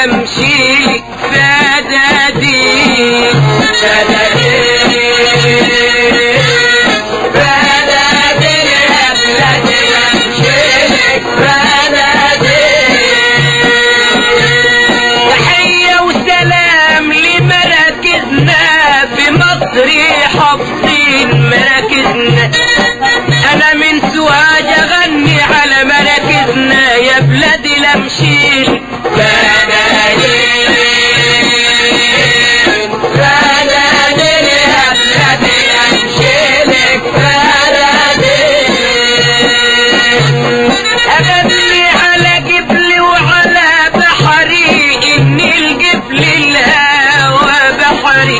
لمشيك فدادي تحية وسلام لمراكزنا في مصر حافظين مراكزنا انا من سواج اغني على مراكزنا يا بلادي لمشيل اغني على جبلي وعلى بحري ان الجبل الهوى بحري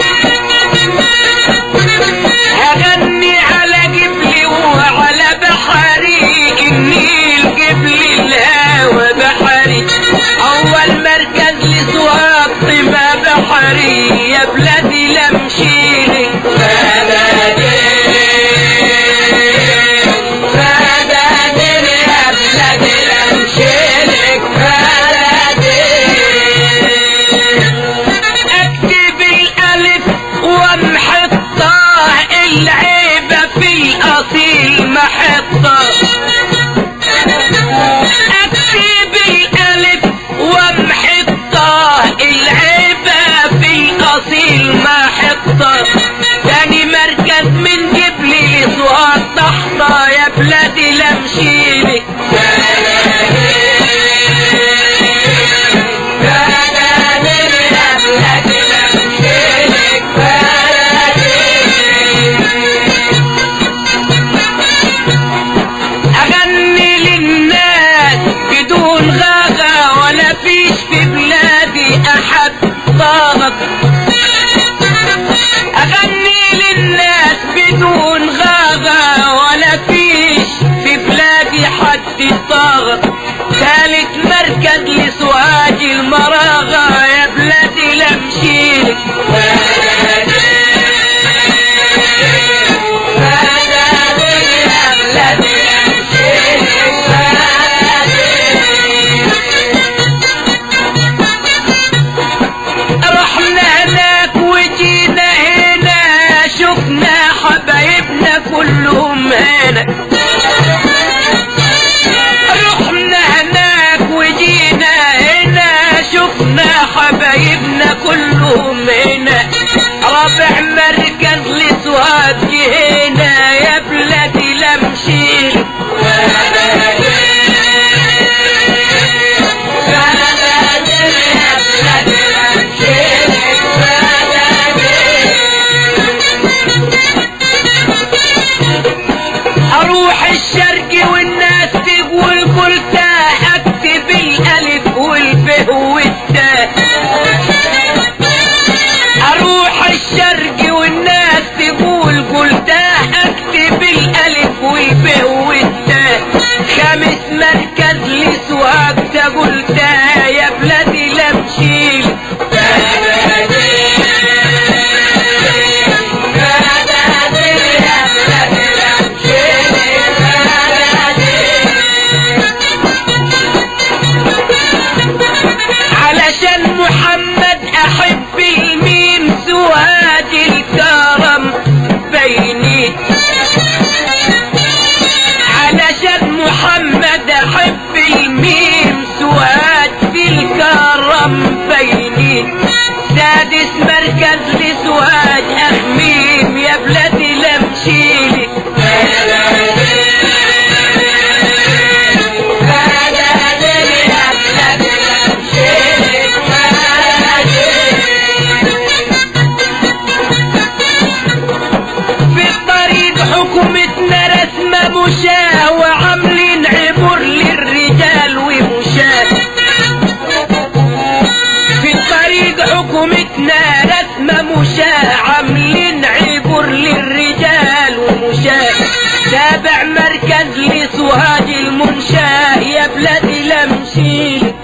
هغني على جبلي وعلى بحري النيل جبل الهوى بحري اول مركز لسواق ما بحري يا بلادي لمشيلي بلدي بلدي يا بلادي لمشيلك بلدي اكتب الالف وامحي الطاء العيبة في الاصيل محطة اكتب الالف وامحي الطاء العيبة في الاصيل محطة تاني مركز من جبلي لسواد تحته يا بلادي لمشيلي اغني للناس بدون غاغة ولا فيش في بلادي احد ضاغط اغني للناس بدون غاغة ولا فيش في بلادي حد ضاغط ثالث مركز لسواج المراغة يا بلادي لمشيلك رحنا هناك وجينا هنا شفنا حبايبنا كلهم هنا رحنا هناك وجينا هنا شفنا حبايبنا كلهم هنا رابع مركز لسواد هنا يا بلادي لمشيل اروح الشرق والناس تقول قلت اكتب الالف والب والتاء اروح الشرق والناس تقول قلت اكتب الالف والب والتاء خامس مركز لسواق تقول يا بلادي لمشيل علشان محمد احب الميم سواد الكرم بيني علشان محمد احب الميم سواد الكرم بيني سادس مركز لسواد اخميم يا بلادي لمشيلي في الطريق حكومتنا رسمة مشاة وعاملين عبور للرجال ومشاة في الطريق حكومتنا رسمة مشاة عاملين عبور للرجال ومشاة تابع مركز لسوهاج المنشاه يا بلادي لمشيل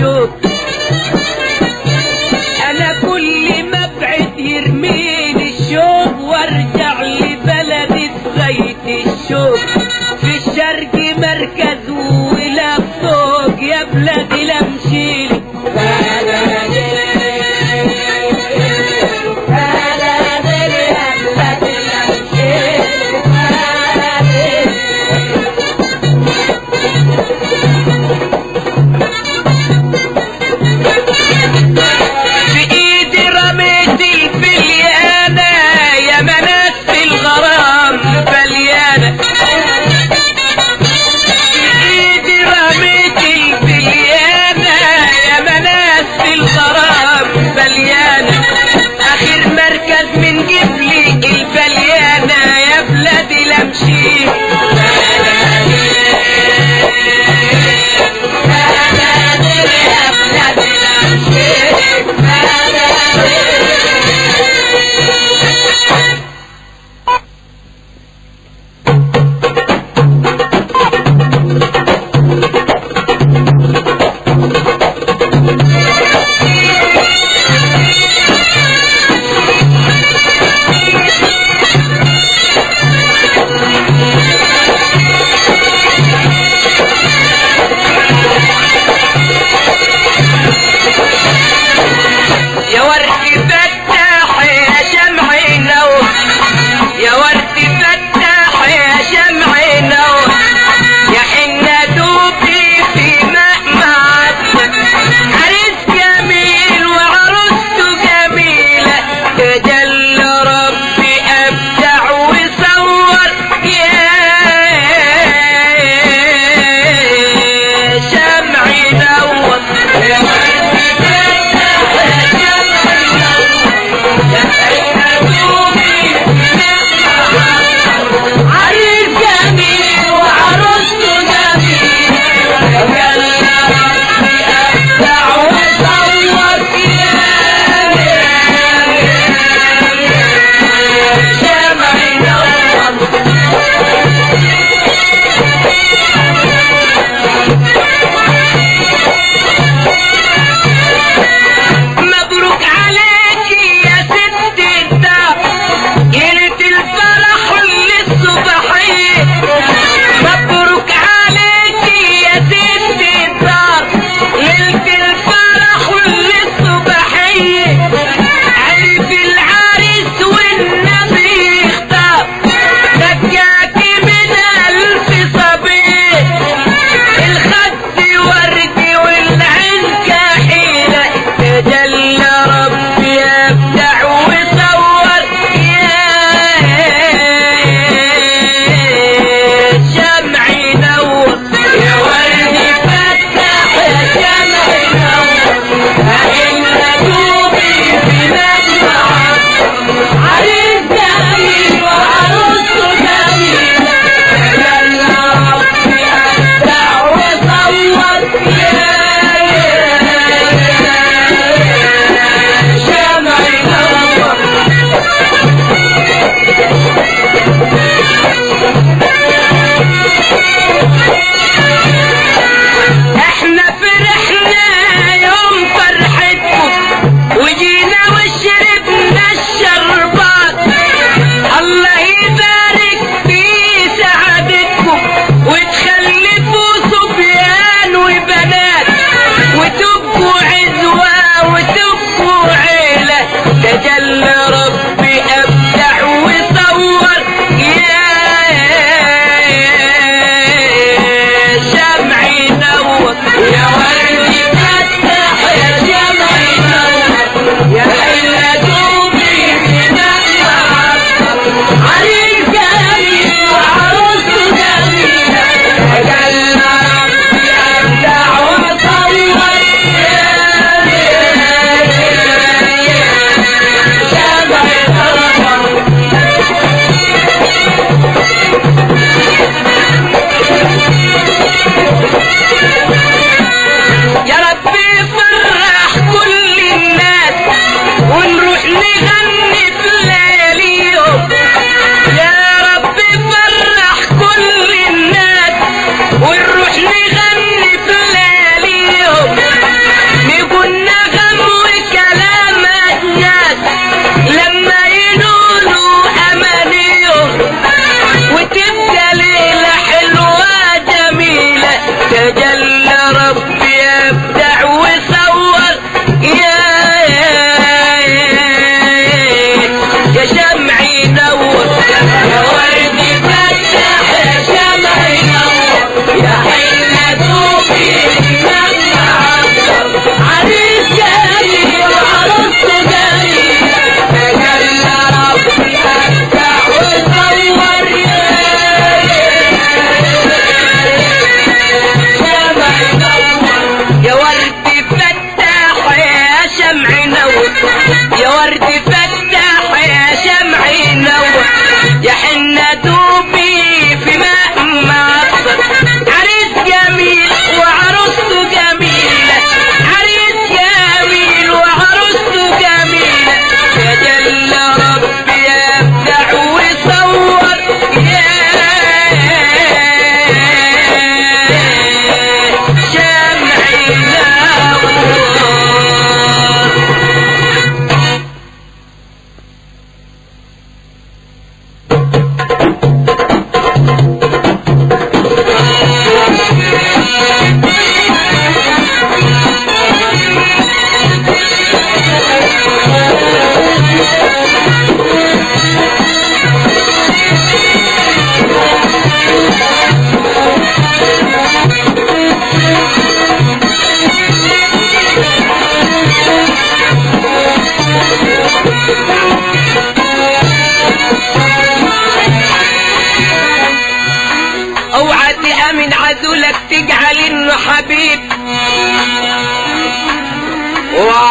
الشوق انا كل ما ابعد يرميني الشوق وارجع لبلدي في غاية الشوق في الشرق مركز ولا فوق يا بلادي لا امشيلي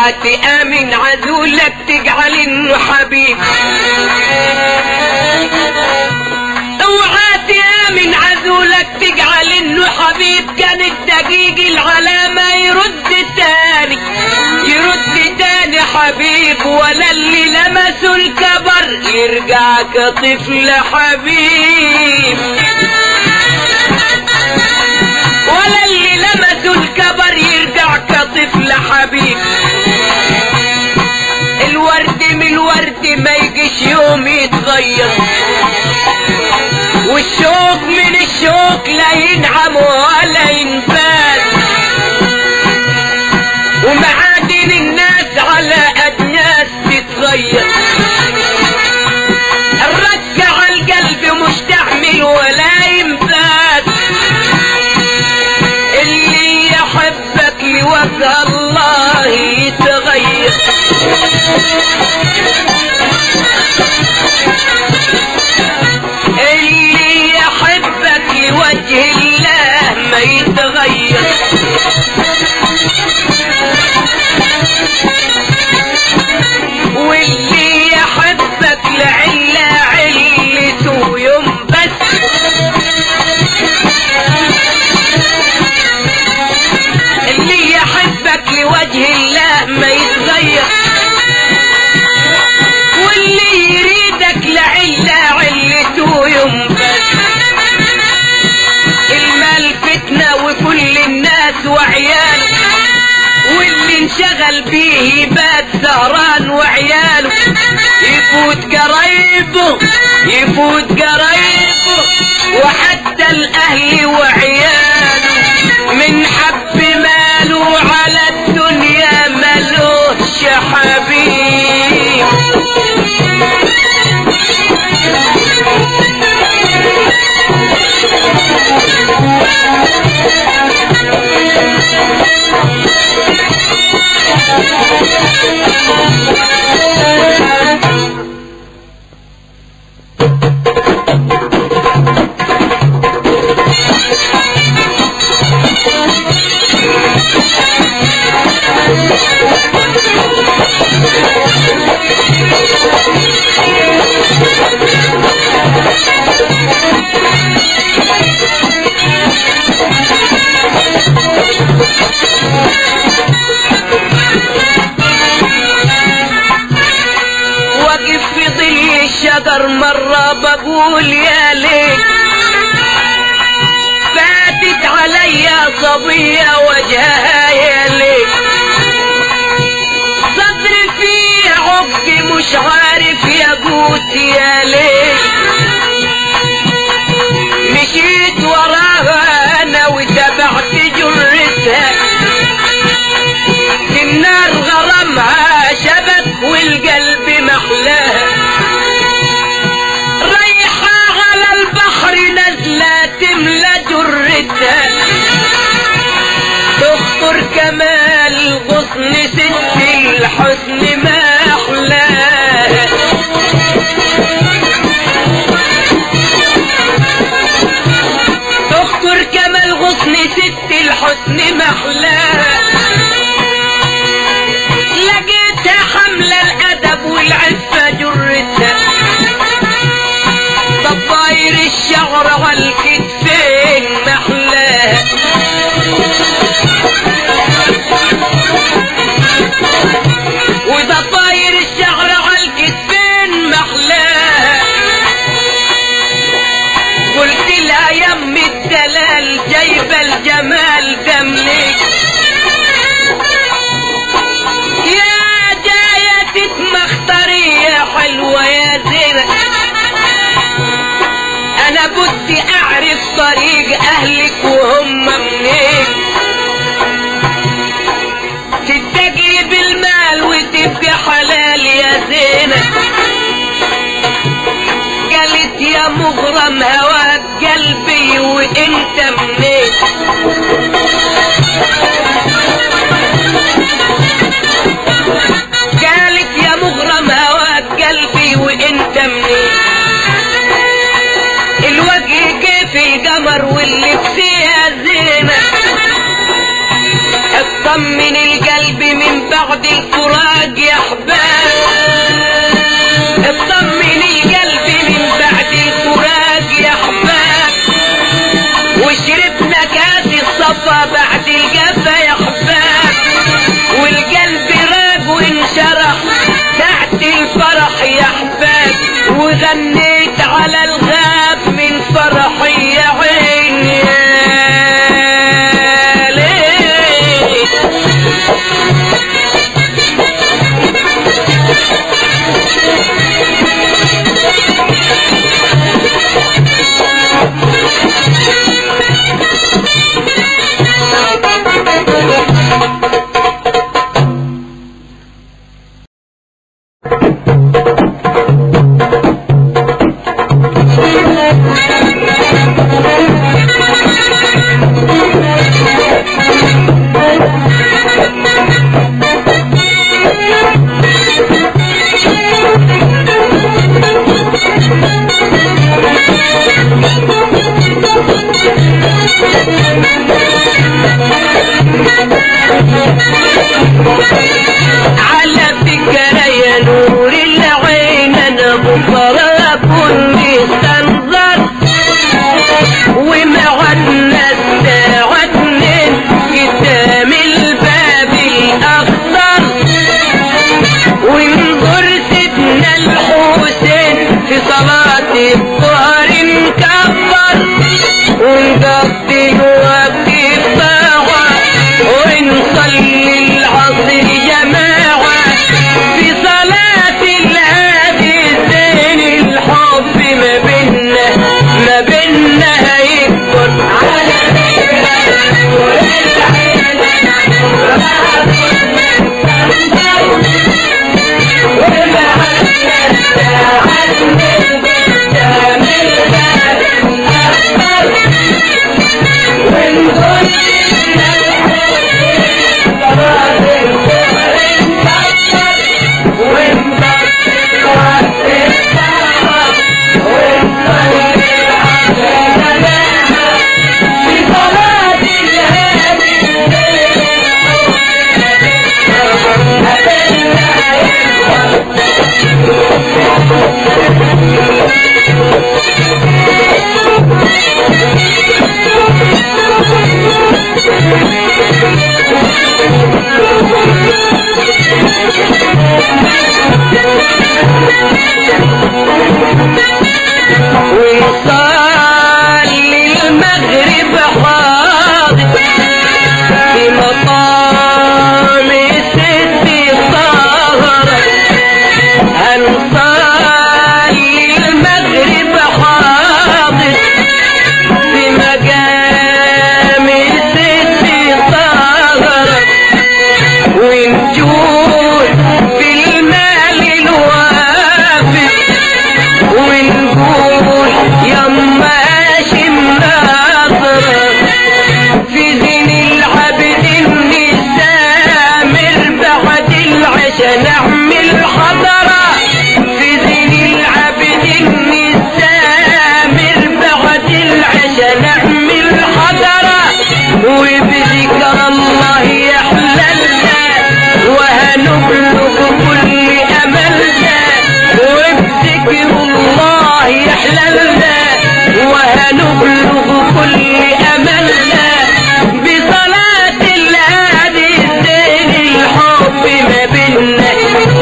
اوعى تآمن عزولك تجعل انه حبيب اوعى تآمن عزولك تجعل انه حبيب كان الدقيق العلامة يرد تاني يرد تاني حبيب ولا اللي لمسه الكبر يرجع كطفل حبيب ولا اللي لمسه الكبر يرجع كطفل حبيب الورد من الورد ما يجيش يوم يتغير والشوق من الشوق لا ينعم ولا ينفاد ومعادن الناس على أجناس تتغير الرك على القلب مش تحمل ولا ينفاد اللي يحبك لوجه الله يتغير اللي يحبك لوجه الله ما يتغير واللي يحبك لعلة علته يوم بس اللي يحبك لوجه الله ما يتغير واللي يريدك لعلة علته يوم بس المال فتنة وكل الناس وعياله واللي انشغل بيه يبات سهران وعياله يفوت قرايبه يفوت قرايبه وحتى الاهل وعياله من حب ماله على الدنيا ملوش حبيب واقف في ظل الشجر مرة بقول يا ليل فاتت عليا صبية وجهها يا ليل صدري فيه عقد مش عارف يقوت يا ليل مشيت وراها انا وتبعت جرتها النار غرمها شبك والقلب محلاها رايحة على البحر نازلة تملى جرتها تخطر كمال غصن ست الحسن ما أحلاها تخطر كمال غصن ست الحسن محلاها لقيتها حملة الأدب والعفة جرتها ضفاير الشعر على الكتفين محلاها وضفاير الشعر على الكتفين محلاها قلت لها يم الدلال جايبه الجمال دملك يا جاية تتمختري يا حلوة يا زينة انا بدي اعرف طريق اهلك وهم منين تتقي بالمال وتبقى حلال يا زينة قالت يا مغرم هواك قلبي وانت منين قالت يا مغرم هواك قلبي وانت منين الوجه كيف القمر واللبس يا زينة اطمن القلب من بعد الفراق يا احباب اطمن القلب من بعد الفراق يا احباب وشربنا كاس الصفا بعد الجفا يا احباب والقلب راق وانشرح تحت الفرح يا احباب وغنيت على الغاب من فرحي يا عيني يا ليل على فكرة يا نور العين انا بكرة اكون مستنظر ومعدنا الساعة اتنين قدام الباب الاخضر ونظر سيدنا الحسين في صلاة الظهر نكبر ونقضي وقت الطاعة ونصلي العصر جماعة في صلاة الهادي الزين الحب ما بينا ما بينا هيكبر على ونصلي المغرب حاضر في مقام ست طهرة هنصلي المغرب حاضر في مقام ست طهرة ونجود بالمال الوافر ونقول يما الناظرة في زين العبد النسامر بعد العشاء نعمل حضرة في زين العبد النسامر بعد العشاء نعمل حضرة وبذكر الله يحللنا وهنبلغ كل أملنا وبذكر الله يحللنا وهنبلغ كل أملنا بصلاة الهادي الزين الحب ما بينا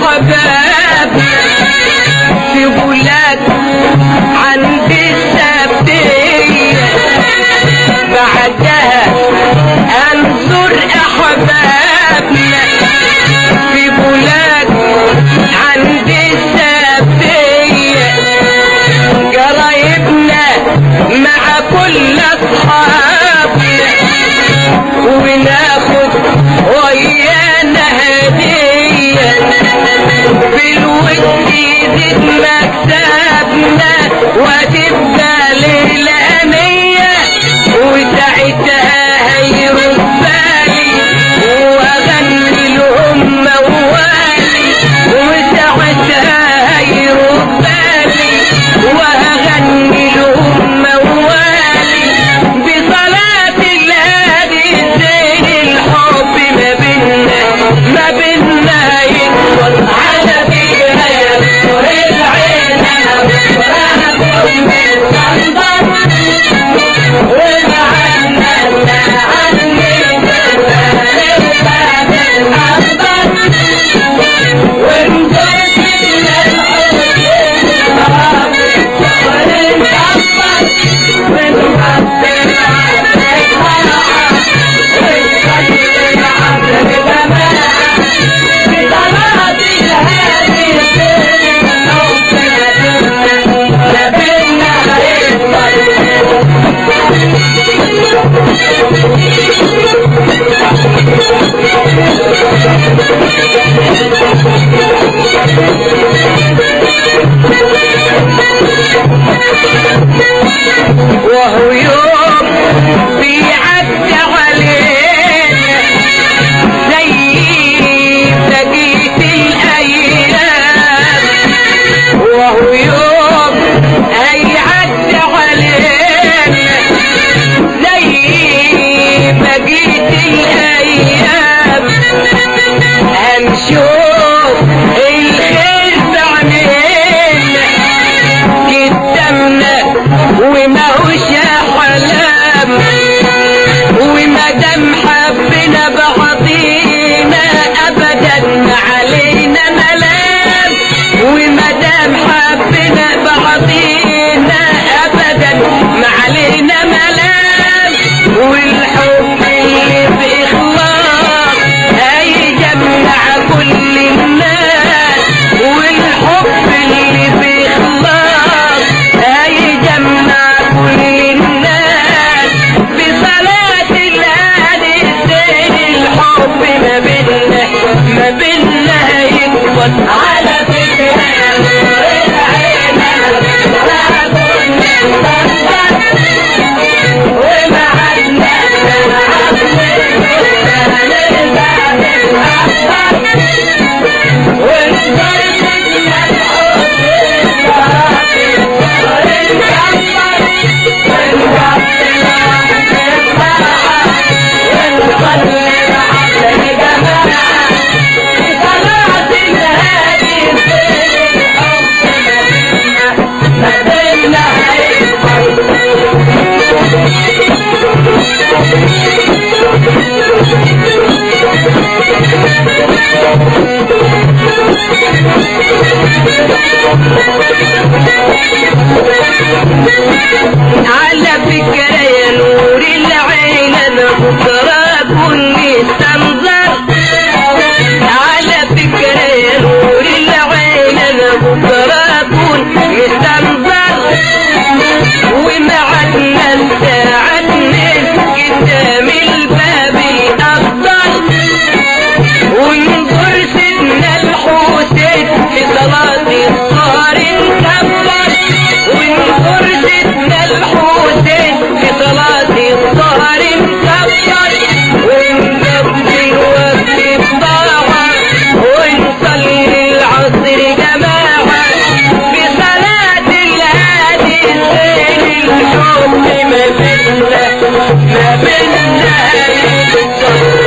احبابنا في بلاد عند السبتية بعدها انظر احبابنا في بلاد عند السبتية قرايبنا مع كل اصحابنا وناخد ويانا هدية في الود يزيد مكسبنا وتبقى ليلانية وساعتها هيرد بالي واغني لهم موالي وساعتها هيرد بالي واغني لهم موالي بصلاة الهادي الزين الحب ما بينا ما بينا يكبر على بينا يا نور العين انا بكره كل الصندوق ومعنا عني باب العنبر ونزلت من الحب ونكبر ونحط العبد الهرع ونخلي العبد جماعة بصلاة الهادي السلم الحب ما بينا هيكبر وهو يوم بيعدي علينا زي بقية الأيام وهو يوم هيعدي علينا زي بقية الأيام هنشوف الخير بعينينا قدامنا وما هوش حلام وما دام حبنا بعضينا ابدا ما علينا ملام وما دام حبنا بعضينا ابدا ما علينا ملام والحب اللي باخلاص هيجمع كل الناس والحب اللي باخلاص هيجمع كل الناس بصلاة الهادي الزين الحب ما بينا ما بينا يكبر على فكرة يا نور العين أنا بكره كل الصندوق ومعنا على فكرة يا نور العين انا بكرة كل استنظر على فكرة يا نور العين انا بكرة كل مستنظر ومعدنا الساعة اتنين قدام الباب الأخضر ونظر سيدنا الحسين في صلاة الصار نكبر ونظر سيدنا الحسين في صلاة الصار نكبر ونقضي الوقت بضاعة ونصلي العصر جماعة بصلاة الهادي الزين الحب ما بينا ما بينا يكبر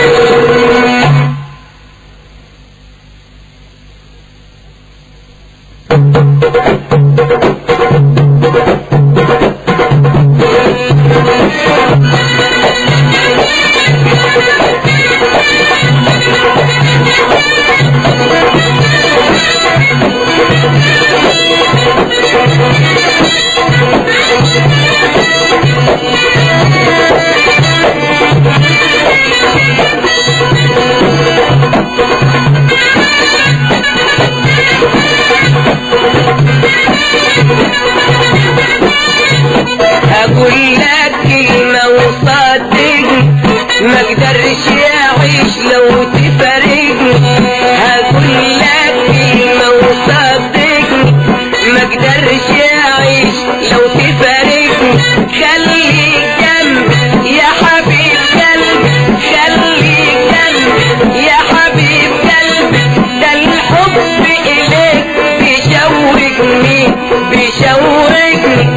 بيشوقني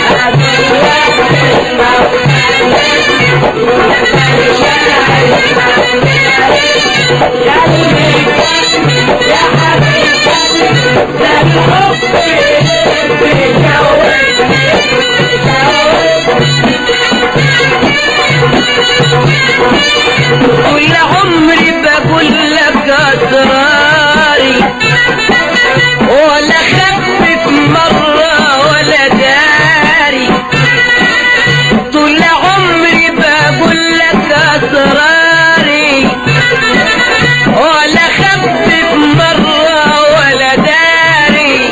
طول عمري بقول لك اسراري ولا خفف مرة ولا داري طول عمري بقول لك اسراري ولا خفف مرة ولا داري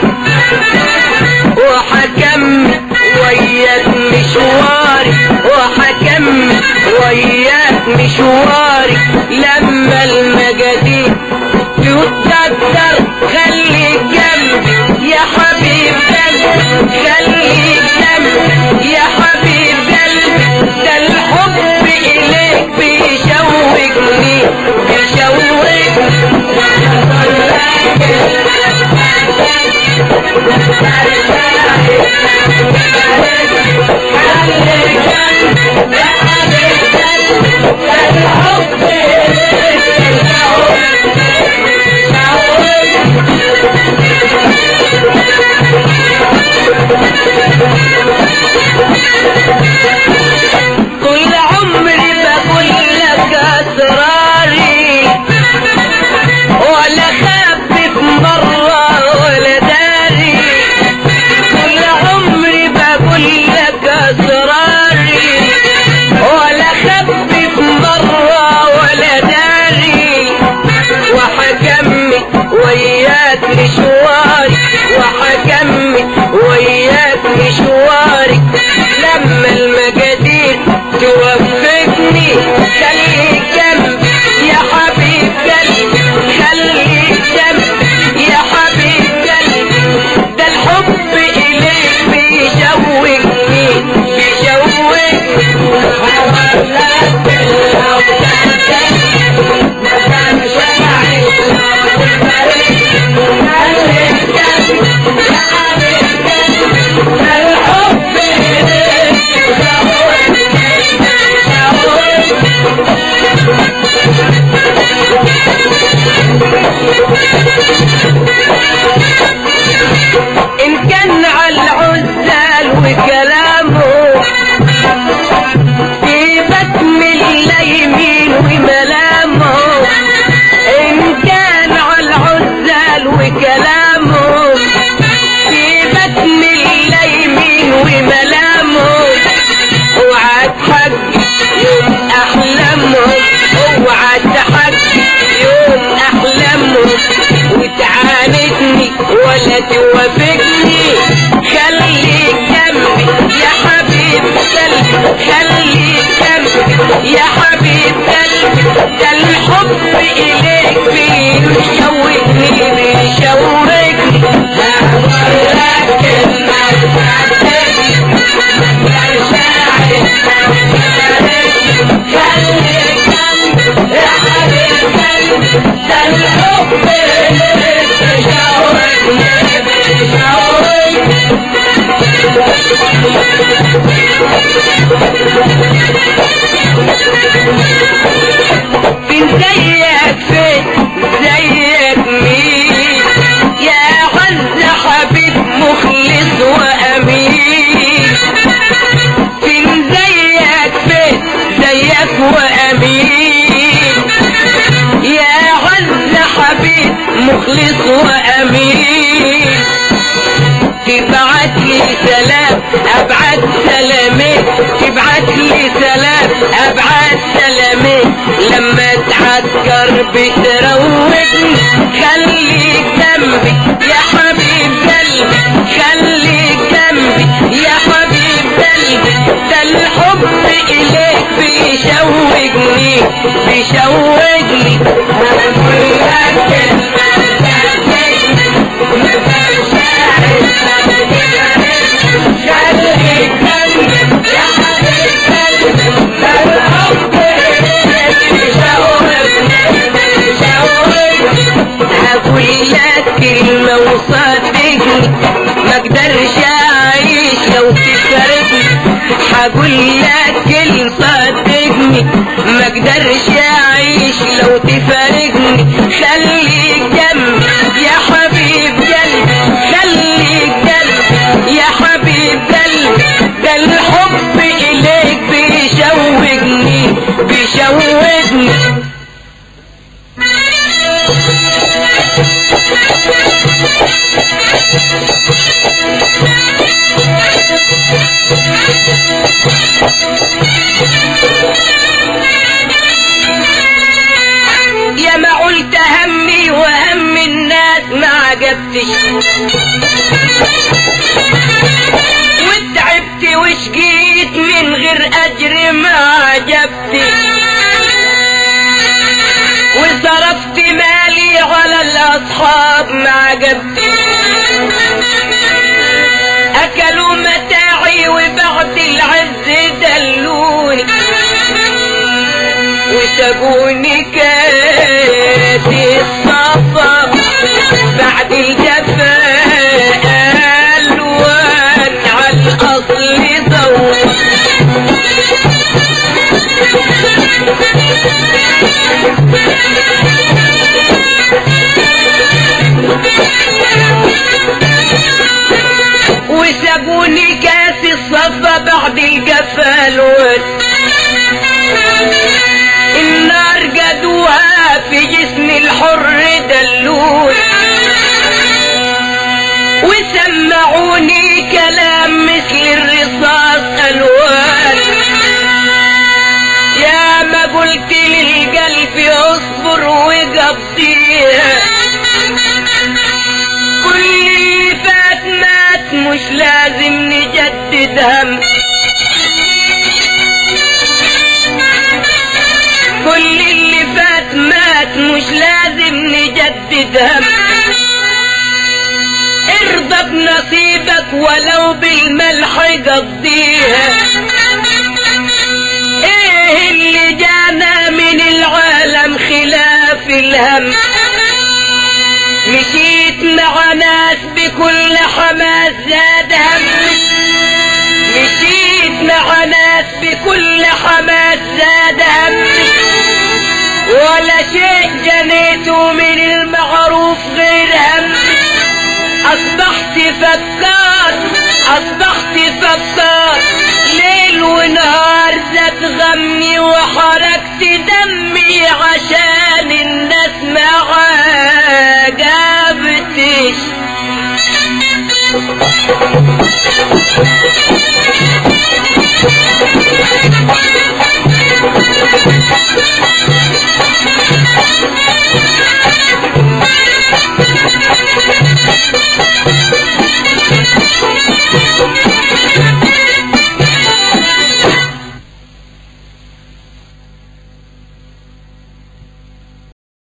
وحكم وياك مشواري وحكم وياك مشواري لما المجاديد تتقدر خليك جنبي يا حبيب قلبي خليك جنبي يا حبيب قلبي ده الحب إليك بيشوقني طول عمري بقول لك اسراري ولا خفف مرة ولا داري طول عمري بقول لك اسراري ولا خفف مرة ولا داري وحكمي وياك مشواري وحكمي وياك مشواري لما المجادير توفقني خليك جنبي يا حبيب قلبي خليك جنبي يا حبيب قلبي ده الحب إليك بيشوقني بيشوقني إن كان على العزال وكلامه سيبك من لا يمين وملامه إن كان على العزال وكلامه سيبك من لا يمين وملامه اوعى تحق يوم احلامهم اوعى تحق يوم احلامهم وتعاندني ولا توافقني خليك جنبي يا حبيب قلبي خليك جنبي يا حبيب قلبي ده الحب اليك بيشوقني بيشوقني لكن ما تصدقني يا شاعر خليك جنبي يا حبيب قلبي ده الحب اليك بيشوقني بيشوقني فين زيك فين زيك مين يا عز حبيب مخلص وامين فين زيك فين زيك وامين يا عز حبيب مخلص وامين تبعت لي سلام ابعت سلامين تبعت لي سلام ابعت سلامين لما تعسكر بتروجني خليك جنبي يا حبيب قلبي خليك جنبي يا حبيب قلبي ده الحب اليك بيشوقني بيشوقني هقول لك هقول لك كلمة وصدقني ما اقدرش اعيش لو تفارقني هقول لك صدقني ما اقدرش اعيش لو تفارقني خليك جنبي يا حبيب قلبي خليك جنبي يا حبيب قلبي ده الحب اليك بيشوقني بيشوقني يا ما قلت همي وهم الناس ما عجبتش وتعبت وشقيت من غير اجر ما عجبتش وصرفت مالي على الاصحاب ما عجبتش اكلوا متاعي وبعد العز دلوني وسابوني كاسي الصفا بعد الجفاء الوان على الاصل ضوء وسابوني كاس الصفا بعد الجفا الوان النار جدوها في جسم الحر دلون وسمعوني كلام مثل الرصاص الوان يا ما قلت للقلب اصبر وقضيها كل فات مات مش لازم نجدد هم كل اللي فات مات مش لازم نجدد هم ارضى بنصيبك ولو بالملح قضيها ايه اللي جانا من العالم خلاف الهم مشيت مع ناس بكل حماس زاد همي مشيت مع ناس بكل حماس زاد همي ولا شيء جنيته من المعروف غير همي اصبحت فكار اصبحت فكار ليل ونهار زاد غمي وحركت دمي عشان الناس ما عجبتش